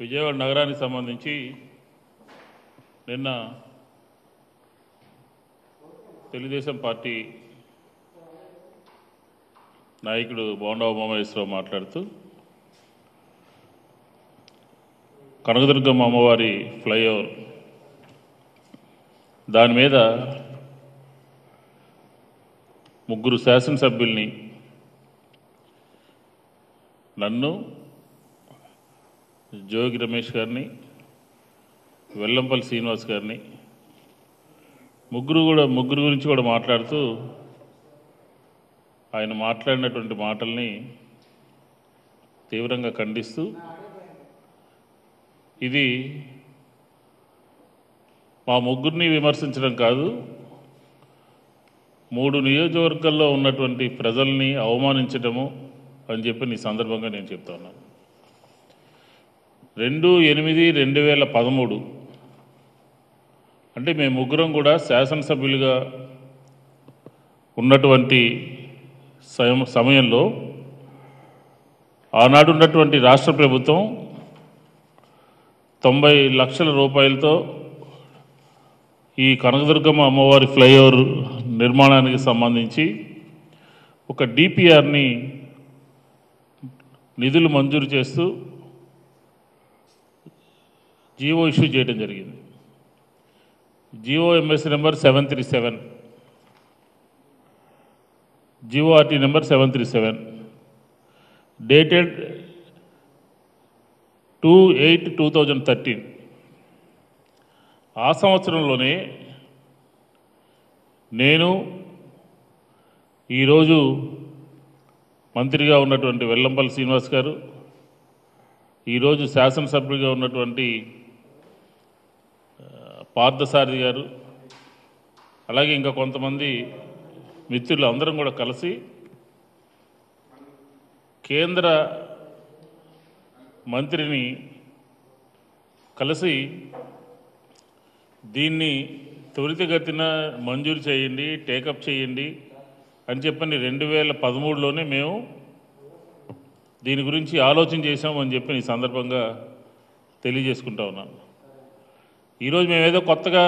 విజయవాడ నగరానికి సంబంధించి నిన్న తెలుగుదేశం పార్టీ నాయకుడు బోండా ఉమామహేశ్వరరావు మాట్లాడుతూ కనకదుర్గమ్మ అమ్మవారి ఫ్లైఓవర్ దాని మీద ముగ్గురు శాసనసభ్యుల్ని నన్ను జోగి రమేష్ గారిని వెల్లంపల్లి శ్రీనివాస్ గారిని ముగ్గురు కూడా ముగ్గురు గురించి కూడా మాట్లాడుతూ ఆయన మాట్లాడినటువంటి మాటల్ని తీవ్రంగా ఖండిస్తూ ఇది మా ముగ్గురిని విమర్శించడం కాదు మూడు నియోజకవర్గాల్లో ఉన్నటువంటి ప్రజల్ని అవమానించడము అని చెప్పి ఈ సందర్భంగా నేను చెప్తా ఉన్నాను రెండు ఎనిమిది రెండు వేల పదమూడు అంటే మేము ముగ్గురం కూడా శాసనసభ్యులుగా ఉన్నటువంటి సమ- సమయంలో ఆనాడు ఉన్నటువంటి రాష్ట్ర ప్రభుత్వం తొంభై లక్షల రూపాయలతో ఈ కనకదుర్గమ్మ అమ్మవారి ఫ్లైఓవర్ నిర్మాణానికి సంబంధించి ఒక డిపిఆర్ని నిధులు మంజూరు చేస్తూ జీవో ఇష్యూ చేయడం జరిగింది GO MS number seven three seven G O R T number seven three seven dated two eight two thousand thirteen ఆ సంవత్సరంలోనే నేను ఈరోజు మంత్రిగా ఉన్నటువంటి వెల్లంపల్లి శ్రీనివాస్ గారు ఈరోజు శాసనసభ్యుడిగా ఉన్నటువంటి ఆ, పార్థసారథి గారు అలాగే ఇంకా కొంతమంది మిత్రులు అందరం కూడా కలిసి కేంద్ర మంత్రిని కలిసి దీన్ని త్వరితగతిన మంజూరు చేయండి టేకప్ చేయండి అని చెప్పని రెండు వేల పదమూడులోనే మేము దీని గురించి ఆలోచన చేశామని చెప్పి ఈ సందర్భంగా తెలియజేసుకుంటా ఉన్నాను ఈరోజు మేమేదో కొత్తగా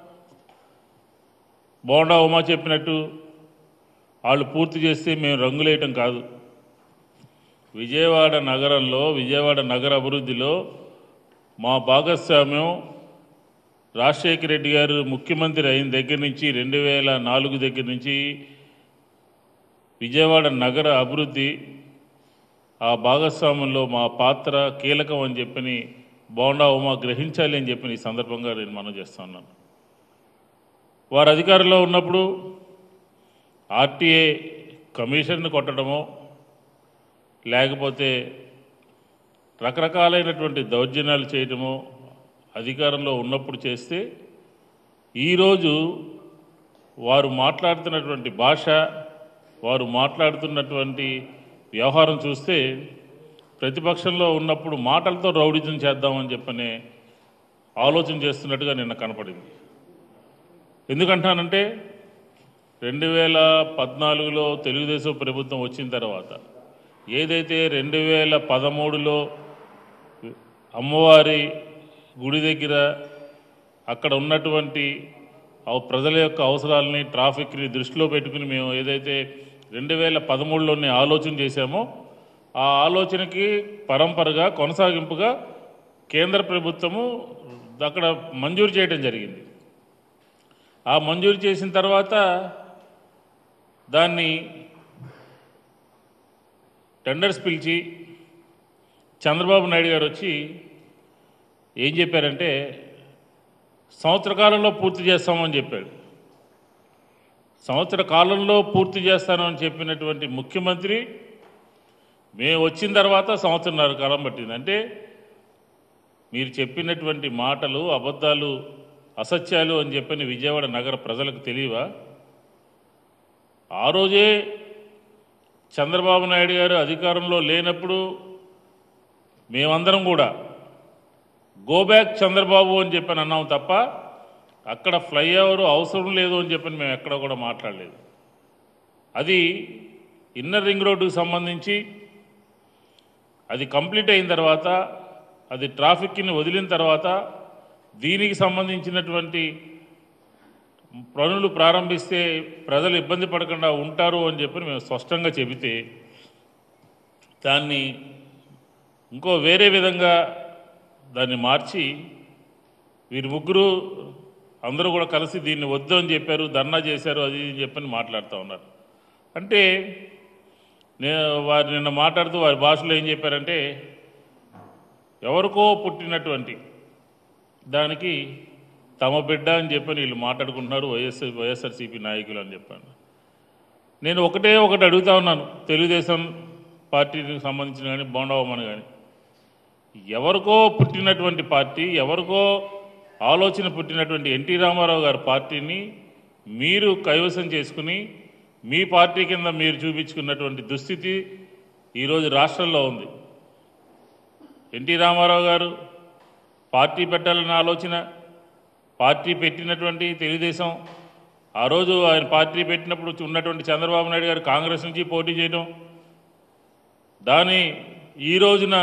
బోండా ఉమా చెప్పినట్టు వాళ్ళు పూర్తి చేస్తే మేము రంగులేయటం కాదు విజయవాడ నగరంలో విజయవాడ నగర అభివృద్ధిలో మా భాగస్వామ్యం రాజశేఖర రెడ్డి గారు ముఖ్యమంత్రి అయిన దగ్గర నుంచి రెండు వేల నాలుగు దగ్గర నుంచి విజయవాడ నగర అభివృద్ధి ఆ భాగస్వామ్యంలో మా పాత్ర కీలకం అని చెప్పని బోండా ఉమా గ్రహించాలి అని చెప్పి ఈ సందర్భంగా నేను మనం చేస్తా ఉన్నాను వారు అధికారంలో ఉన్నప్పుడు ఆర్టీఏ కమిషన్ను కొట్టడమో లేకపోతే రకరకాలైనటువంటి దౌర్జన్యాలు చేయటము అధికారంలో ఉన్నప్పుడు చేస్తే ఈరోజు వారు మాట్లాడుతున్నటువంటి భాష వారు మాట్లాడుతున్నటువంటి వ్యవహారం చూస్తే ప్రతిపక్షంలో ఉన్నప్పుడు మాటలతో రౌడిజం చేద్దామని చెప్పనే ఆలోచన చేస్తున్నట్టుగా నిన్న కనపడింది ఎందుకంటానంటే రెండు వేల పద్నాలుగులో తెలుగుదేశం ప్రభుత్వం వచ్చిన తర్వాత ఏదైతే రెండు వేల పదమూడులో అమ్మవారి గుడి దగ్గర అక్కడ ఉన్నటువంటి ఆ ప్రజల యొక్క అవసరాలని ట్రాఫిక్ని దృష్టిలో పెట్టుకుని మేము ఏదైతే రెండు వేల పదమూడులోనే ఆలోచన చేశామో ఆ ఆలోచనకి పరంపరగా కొనసాగింపుగా కేంద్ర ప్రభుత్వము అక్కడ మంజూరు చేయడం జరిగింది ఆ మంజూరు చేసిన తర్వాత దాన్ని టెండర్స్ పిలిచి చంద్రబాబు నాయుడు గారు వచ్చి ఏం చెప్పారంటే సంవత్సర కాలంలో పూర్తి చేస్తామని చెప్పాడు సంవత్సర కాలంలో పూర్తి చేస్తానని చెప్పినటువంటి ముఖ్యమంత్రి మేము వచ్చిన తర్వాత సంవత్సరంన్నర కాలం పట్టింది అంటే మీరు చెప్పినటువంటి మాటలు అబద్ధాలు అసత్యాలు అని చెప్పని విజయవాడ నగర ప్రజలకు తెలియవా ఆ రోజే చంద్రబాబు నాయుడు గారు అధికారంలో లేనప్పుడు మేమందరం కూడా గో బ్యాక్ చంద్రబాబు అని చెప్పని అన్నాం తప్ప అక్కడ ఫ్లైఓవర్ అవసరం లేదు అని చెప్పని మేము ఎక్కడ కూడా మాట్లాడలేదు అది ఇన్నర్ రింగ్ రోడ్డుకు సంబంధించి అది కంప్లీట్ అయిన తర్వాత అది ట్రాఫిక్ని వదిలిన తర్వాత దీనికి సంబంధించినటువంటి పనులు ప్రారంభిస్తే ప్రజలు ఇబ్బంది పడకుండా ఉంటారు అని చెప్పి మేము స్పష్టంగా చెబితే దాన్ని ఇంకో వేరే విధంగా దాన్ని మార్చి వీరి ముగ్గురు అందరూ కూడా కలిసి దీన్ని వద్దు అని చెప్పారు ధర్నా చేశారు అది ఇది అని చెప్పని మాట్లాడుతూ ఉన్నారు అంటే నేను వారు నిన్న మాట్లాడుతూ వారి భాషలో ఏం చెప్పారంటే ఎవరికో పుట్టినటువంటి దానికి తమ బిడ్డ అని చెప్పని వీళ్ళు మాట్లాడుకుంటున్నారు వైఎస్ఆర్ వైఎస్ఆర్సీపీ నాయకులు అని చెప్పాను నేను ఒకటే ఒకటి అడుగుతా ఉన్నాను తెలుగుదేశం పార్టీకి సంబంధించిన కానీ బోండవమ్మని కానీ ఎవరికో పుట్టినటువంటి పార్టీ ఎవరికో ఆలోచన పుట్టినటువంటి ఎన్టీ రామారావు గారి పార్టీని మీరు కైవసం చేసుకుని మీ పార్టీ కింద మీరు చూపించుకున్నటువంటి దుస్థితి ఈరోజు రాష్ట్రంలో ఉంది ఎన్టీ రామారావు గారు పార్టీ పెట్టాలన్న ఆలోచన పార్టీ పెట్టినటువంటి తెలుగుదేశం ఆ రోజు ఆయన పార్టీ పెట్టినప్పుడు ఉన్నటువంటి చంద్రబాబు నాయుడు గారు కాంగ్రెస్ నుంచి పోటీ చేయడం దాని ఈ రోజున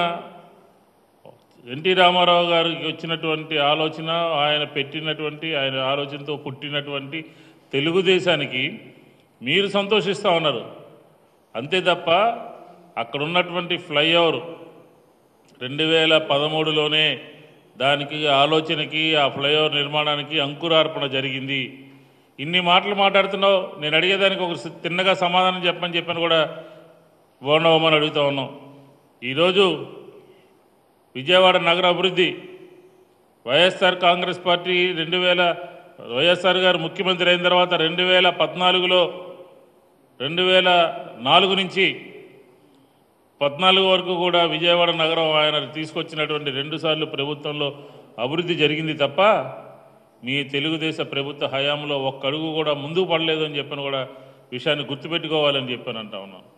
ఎన్టీ రామారావు గారికి వచ్చినటువంటి ఆలోచన ఆయన పెట్టినటువంటి ఆయన ఆలోచనతో పుట్టినటువంటి తెలుగుదేశానికి మీరు సంతోషిస్తూ ఉన్నారు అంతే తప్ప అక్కడ ఉన్నటువంటి ఫ్లైఓవర్ రెండు వేల పదమూడులోనే దానికి ఆలోచనకి ఆ ఫ్లైఓవర్ నిర్మాణానికి అంకురార్పణ జరిగింది ఇన్ని మాటలు మాట్లాడుతున్నావు నేను అడిగేదానికి ఒక సి- తిన్నగా సమాధానం చెప్పని చెప్పని కూడా బోండవమ్మని అడుగుతా ఉన్నాం ఈరోజు విజయవాడ నగర అభివృద్ధి వైఎస్ఆర్ కాంగ్రెస్ పార్టీ రెండు వేల వైఎస్ఆర్ గారు ముఖ్యమంత్రి అయిన తర్వాత రెండు వేల పద్నాలుగులో రెండు వేల నాలుగు నుంచి పద్నాలుగు వరకు కూడా విజయవాడ నగరం ఆయన తీసుకొచ్చినటువంటి రెండుసార్లు ప్రభుత్వంలో అభివృద్ధి జరిగింది తప్ప మీ తెలుగుదేశ ప్రభుత్వ హయాంలో ఒక్క అడుగు కూడా ముందుకు పడలేదు అని చెప్పని కూడా విషయాన్ని గుర్తుపెట్టుకోవాలని చెప్పాను అంటా ఉన్నాను